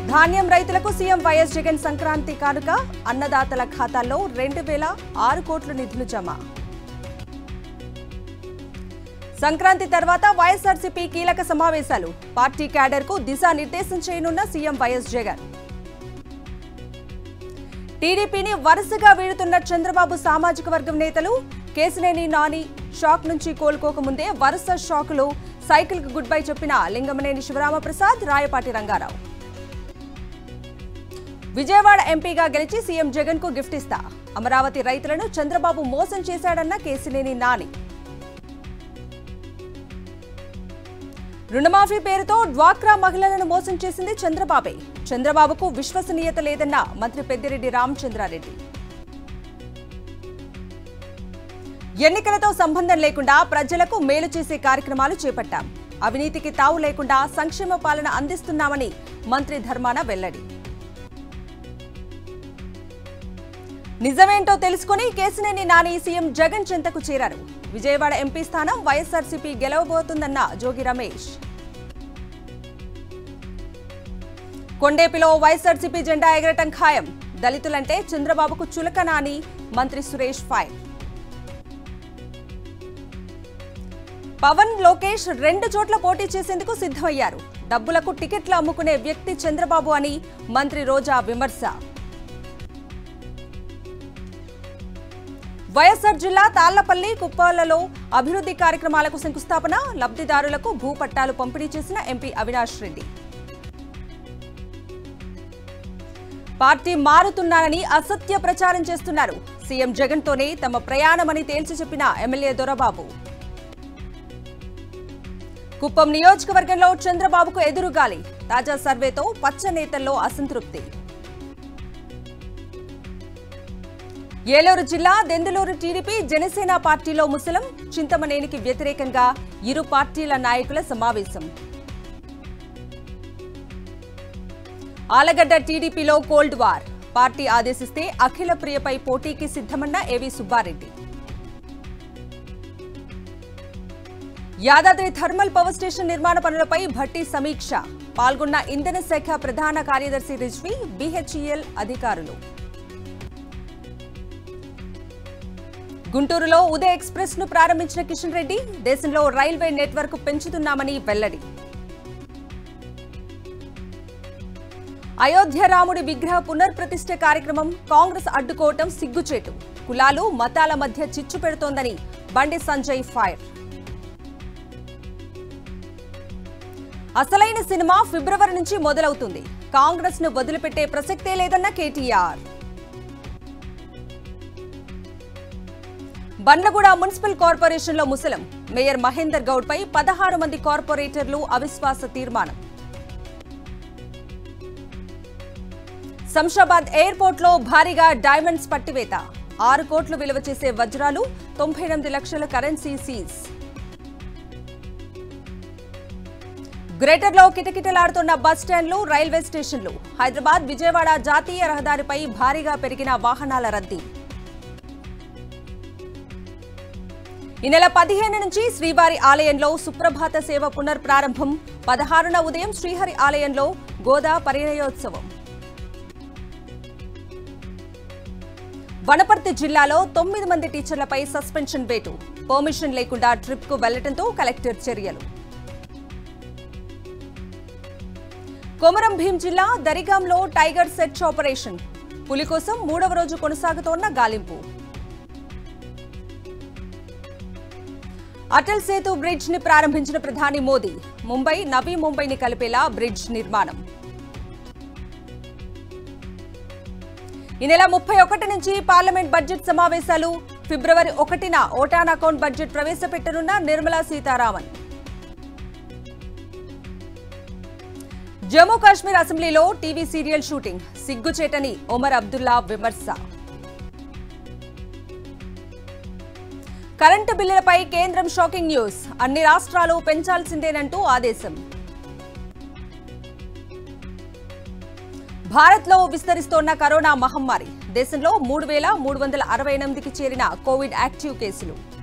ధాన్యం రైతులకు CM YS Jagan Sankranti కానుక అన్నదాతల ఖాతాల్లో రెండు వేల ఆరు కోట్ల నిధులు జమ సంక్రాంతి తర్వాత వైఎస్ఆర్సీపీ కీలక సమావేశాలు పార్టీ క్యాడర్కు దిశానిర్దేశం చేయనున్న సీఎం వైఎస్ జగన్ టీడీపీని వరుసగా వీడుతున్న చంద్రబాబు సామాజిక వర్గం నేతలు కేసినేని నాని షాక్ నుంచి కోలుకోకముందే వరుస షాకులు సైకిల్ కు గుడ్ బై చెప్పిన లింగమనేని శివరామప్రసాద్ రాయపాటి రంగారావు విజయవాడ ఎంపీగా గెలిచి సీఎం జగన్ కు గిఫ్ట్ ఇస్తా అమరావతి రైతులను చంద్రబాబు మోసం చేశాడన్న కేసినేని నాని రుణమాఫీ పేరుతో డ్వాక్రా మహిళలను మోసం చేసింది చంద్రబాబే చంద్రబాబుకు విశ్వసనీయత లేదన్న మంత్రి పెద్దిరెడ్డి రామచంద్రారెడ్డి ఎన్నికలతో సంబంధం లేకుండా ప్రజలకు మేలు చేసే కార్యక్రమాలు చేపట్టాం అవినీతికి తావు లేకుండా సంక్షేమ పాలన అందిస్తున్నామని మంత్రి ధర్మాన వెల్లడి నిజమేంటో తెలుసుకుని కేసినేని నాని సీఎం జగన్ చెంతకు చేరారు విజయవాడ ఎంపీ స్థానం వైఎస్ఆర్సీపీ గెలవబోతుందన్న జోగి రమేష్ కొండేపిలో వైఎస్ఆర్సీపీ జెండా ఎగరటం ఖాయం దళితులంటే చంద్రబాబుకు చులకన అని మంత్రి సురేష్ ఫైర్ పవన్ లోకేష్ రెండు చోట్ల పోటీ చేసేందుకు సిద్ధమయ్యారు డబ్బులకు టికెట్లు అమ్ముకునే వ్యక్తి చంద్రబాబు అని మంత్రి రోజా విమర్శ వైఎస్ఆర్ జిల్లా తాళ్లపల్లి కుప్పాలలో అభివృద్ధి కార్యక్రమాలకు శంకుస్థాపన లబ్ధిదారులకు భూపట్టాలు పంపిణీ చేసిన ఎంపీ అవినాష్ రెడ్డి పార్టీ మారుతున్నానని అసత్య ప్రచారం చేస్తున్నారు సీఎం జగన్ తోనే తమ ప్రయాణమని తేల్చి చెప్పిన ఎమ్మెల్యే దొరబాబు కుప్పం నియోజకవర్గంలో చంద్రబాబుకు ఎదురుగాలి తాజా సర్వేతో పచ్చ నేతల్లో అసంతృప్తి ఏలూరు జిల్లా దెందులూరు టీడీపీ జనసేన పార్టీలో ముసలం చింతమనేనికి వ్యతిరేకంగా ఇరు పార్టీల నాయకుల సమావేశం ఆలగడ్డ టీడీపీలో కోల్డ్ వార్ పార్టీ ఆదేశిస్తే అఖిల ప్రియపై పోటీకి సిద్ధమన్న AV Subbareddy Yadadri thermal power station నిర్మాణ పనులపై భట్టి సమీక్ష పాల్గొన్న ఇంధన శాఖ ప్రధాన కార్యదర్శి రిజ్వీ బీహెచ్ఈఎల్ అధికారులు గుంటూరులో ఉదయ్ ఎక్స్ప్రెస్ ను ప్రారంభించిన కిషన్ రెడ్డి దేశంలో రైల్వే నెట్వర్క్ పెంచుతున్నామని వెల్లడి అయోధ్య రాముడి విగ్రహ పునర్ప్రతిష్ఠ కార్యక్రమం కాంగ్రెస్ అడ్డుకోవటం సిగ్గుచేటు కులాలు మతాల మధ్య చిచ్చు పెడుతోందని బండి సంజయ్ ఫైర్ అసలైన సినిమా ఫిబ్రవరి నుంచి మొదలవుతుంది కాంగ్రెస్ ను వదిలిపెట్టే ప్రసక్తే లేదన్న కేటీఆర్ బండ్లగూడ మున్సిపల్ కార్పొరేషన్లో ముసలం మేయర్ మహేందర్ గౌడ్ పై పదహారు మంది కార్పొరేటర్లు అవిశ్వాస తీర్మానం శంషాబాద్ ఎయిర్పోర్ట్ లో భారీగా డైమండ్స్ పట్టివేత ఆరు కోట్లు విలువ చేసే వజ్రాలు తొంభై ఎనిమిది లక్షల కరెన్సీ సీజ్ గ్రేటర్ లో కిటకిటలాడుతున్న బస్ స్టాండ్లు రైల్వే స్టేషన్లు హైదరాబాద్ విజయవాడ జాతీయ రహదారిపై భారీగా పెరిగిన వాహనాల రద్దీ ఈ నెల పదిహేను నుంచి శ్రీవారి ఆలయంలో సుప్రభాత సేవ పునర్ప్రారంభం పదహారున ఉదయం శ్రీహరి ఆలయంలో గోదా పరిణయోత్సవం వనపర్తి జిల్లాలో తొమ్మిది మంది టీచర్లపై సస్పెన్షన్ వేటు పర్మిషన్ లేకుండా ట్రిప్ కు వెళ్లడంతో కలెక్టర్ చర్యలు కొమరం భీం జిల్లా దరిగాంలో టైగర్ సెర్చ్ ఆపరేషన్ పులి కోసం మూడవ రోజు కొనసాగుతోన్న గాలింపు అటల్ సేతు బ్రిడ్జ్ ని ప్రారంభించిన ప్రధాని మోదీ ముంబై నవీ ముంబైని కలిపేలా బ్రిడ్జ్ నిర్మాణం ఈ నెల ముప్పై ఒకటి నుంచి పార్లమెంట్ బడ్జెట్ సమావేశాలు ఫిబ్రవరి ఒకటిన ఓటాన్ అకౌంట్ బడ్జెట్ ప్రవేశపెట్టనున్న నిర్మలా సీతారామన్ జమ్మూ కాశ్మీర్ అసెంబ్లీలో టీవీ సీరియల్ షూటింగ్ సిగ్గుచేటని ఒమర్ అబ్దుల్లా విమర్శ కరెంటు బిల్లులపై కేంద్రం షాకింగ్ న్యూస్ అన్ని రాష్ట్రాలు పెంచాల్సిందేనంటూ ఆదేశం భారత్లో విస్తరిస్తోన్న కరోనా మహమ్మారి దేశంలో మూడు వేల మూడు వందల అరవై ఎనిమిదికి చేరిన కోవిడ్ యాక్టివ్ కేసులు